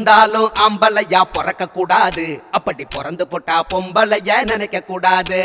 பிறந்தாலும் ஆம்பளையா பிறக்க கூடாது அப்படி பிறந்து போட்டா பொம்பளைய நினைக்க கூடாது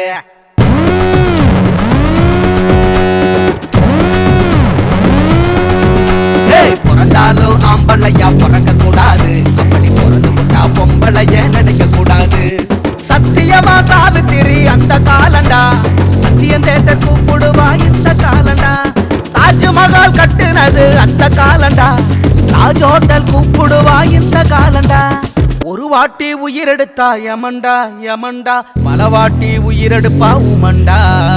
ஏய், பிறந்தாலும் ஆம்பளையா பிறக்க கூடாது அப்படி பிறந்து போட்டா பொம்பளைய நினைக்க கூடாது சத்தியமா சாவித்திரி அந்த காலண்டா சத்தியம் தேட்ட கூப்பிடுவா இந்த காலண்டா தாஜ்மஹால் கட்டுனது அந்த காலண்டா தாஜ் ஹோட்டல் கூப்பிடுவா இந்த காலண்டா ஒரு வாட்டி உயிரெடுத்தா யமண்டா யமண்டா பல வாட்டி உயிரெடுப்பா உமண்டா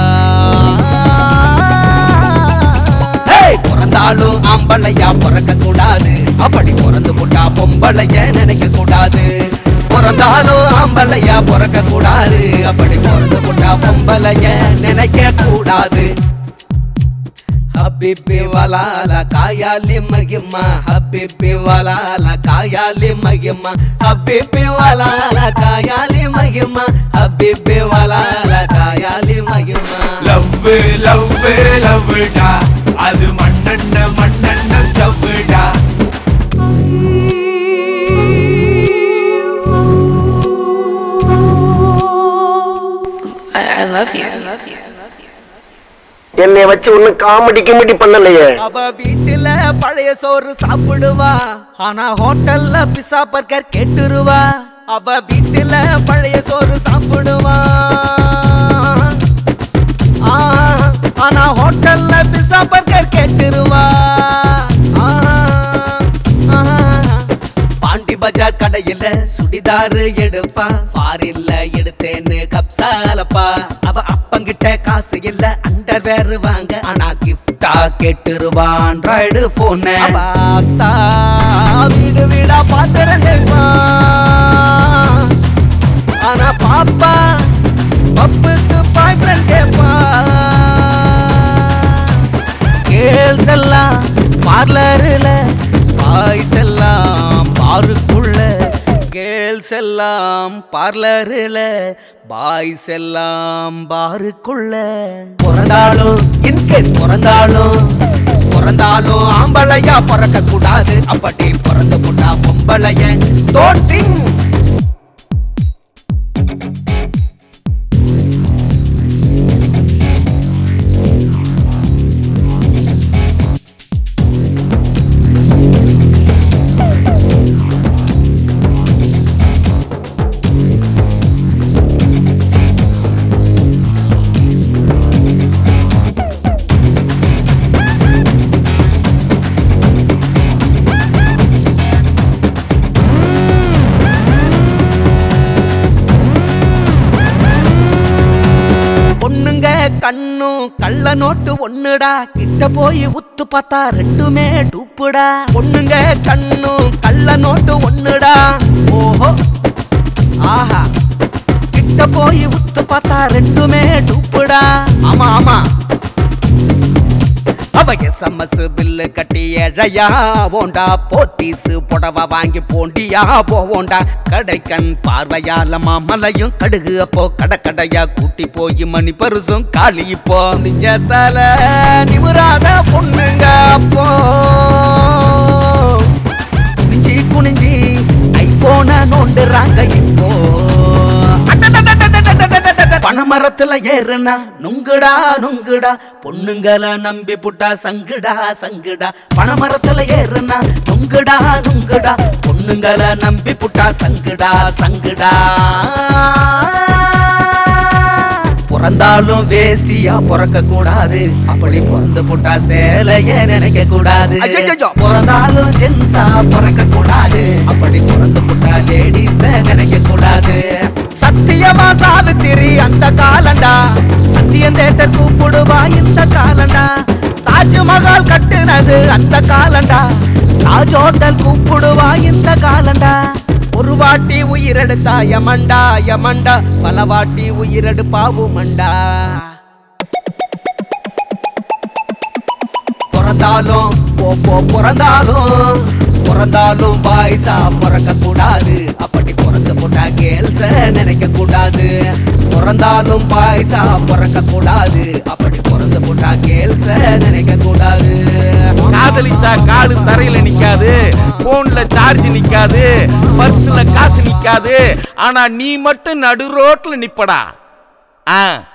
ஏய், பிறந்தாலும் ஆம்பளையா பிறக்க கூடாது அப்படி பிறந்து போட்டா பொம்பளைய நினைக்க கூடாது பிறந்தாலும் ஆம்பளையா பிறக்க கூடாது அப்படி பிறந்து போட்டா பொம்பளைய நினைக்க கூடாது ஹபிபி வலால காயாலி மகிமா ஹபிபி வலால காயாலி மகிமா ஹபிபி வலால காயாலி மகிமா ஹபிபி வலால காயாலி மகிமா லவ் லவ் லவ்டா அது மண்ணெண்ண மண்ணெண்ண ஸ்டவ்டா I, I love you. I love you. என்னை வச்சு ஒன்னும் காமெடி கிமெடி பண்ணலையே அவ வீட்டுல பழைய சோறு சாப்பிடுவா ஆனா ஹோட்டல்ல பிசா பர்கர் கேட்டுருவா அவ வீட்டுல பழைய சோறு சாப்பிடுவா ஆ, ஆனா ஹோட்டல்ல பிசா பர்கர் கேட்டுருவா ஆ, ஆ. பாண்டி பஜார் கடையில சுடிதாரு எடுப்பா ஃபாரின்ல எடுத்தேன்னு கப்சாலப்பா அவ அப்பங்கிட்ட காசு இல்ல அண்டர் வேறு வாங்க ஆனா கிஃப்டா கேட்டுருவா ஆண்ட்ராய்டு போன் பார்த்தா வீடு வீடா பாத்திரங்கள்மா ஆனா பாப்பா பப்புக்கு பாய் ஃப்ரெண்ட் கேப்பா கேர்ள்ஸ் எல்லாம் பார்லருல பாய்ஸ் எல்லாம் பாருக்குள்ள கேர்ள்ஸ் எல்லாம் பார்லருல பாய்ஸ் எல்லாம் பாருக்குள்ள பிறந்தாலும் இன்கேஸ் பிறந்தாலும் பிறந்தாலும் ஆம்பளையா பிறக்க கூடாது அப்படி பிறந்து போட்டா பொம்பளைய தோட்டிங் பொண்ணுங்க கண்ணும் கள்ள நோட்டு ஒண்ணுடா கிட்ட போய் உத்து பார்த்தா ரெண்டுமே டூப்புடா பொண்ணுங்க கண்ணும் கள்ள நோட்டு ஒண்ணுடா ஓஹோ ஆஹா கிட்ட போய் உத்து பார்த்தா ரெண்டுமே டூப்புடா ஆமா ஆமா அவ எஸ்எம்எஸ் பில்லு கட்டி ஏழையா போண்டா போத்தீசு புடவ வாங்கி போண்டியா போவோண்டா கடைக்கண் பார்வையால மாமலையும் கடுகு அப்போ கடை கடையா கூட்டி போய் மணி பரிசும் காலி இப்போ நிஜத்தால நிமுறாத பொண்ணுங்க அப்போ குனிஞ்சி குனிஞ்சி ஐபோன நோண்டுறாங்க இப்போ பணமரத்துல ஏறுனா நுங்குடா நுங்குடா பொண்ணுங்கள நம்பி புட்டா சங்குடா சங்குடா பணமரத்துல ஏறுனா நுங்குடா நுங்குடா பொண்ணுங்கள நம்பி புட்டா சங்குடா சங்குடா பிறந்தாலும் வேஸ்டியா பிறக்க கூடாது அப்படி பிறந்து புட்டா சேலைய நினைக்க கூடாது பிறந்தாலும் ஜென்ஸா பிறக்க கூடாது அப்படி பிறந்து புட்டா லேடிஸ நினைக்க கூடாது சத்தியமா சாவித்திரி அந்த காலண்டா சத்தியம் தேட்டர் கூப்பிடுவா இந்த காலண்டா தாஜ்மஹால் கட்டுனது அந்த காலண்டா தாஜ் ஹோட்டல் கூப்பிடுவா இந்த காலண்டா ஒரு வாட்டி உயிரெடுத்தா யமண்டா யமண்டா பல வாட்டி உயிரெடுப்பாவுமண்டா பிறந்தாலும் போ போ பிறந்தாலும் பிறந்தாலும் பாய்ஸா பிறக்க கூடாது அப்படி பிறந்து போட்டா கேர்ள்ஸ நினைக்க கூடாது பிறந்தாலும் பாய்ஸா பிறக்க கூடாது அப்படி பிறந்து போட்டா கேர்ள்ஸ நினைக்க கூடாது காதலிச்சா காலு தரையில நிக்காது போன்ல சார்ஜ் நிக்காது பர்ஸ்ல காசு நிக்காது ஆனா நீ மட்டும் நடு ரோட்ல நிப்படா ஆ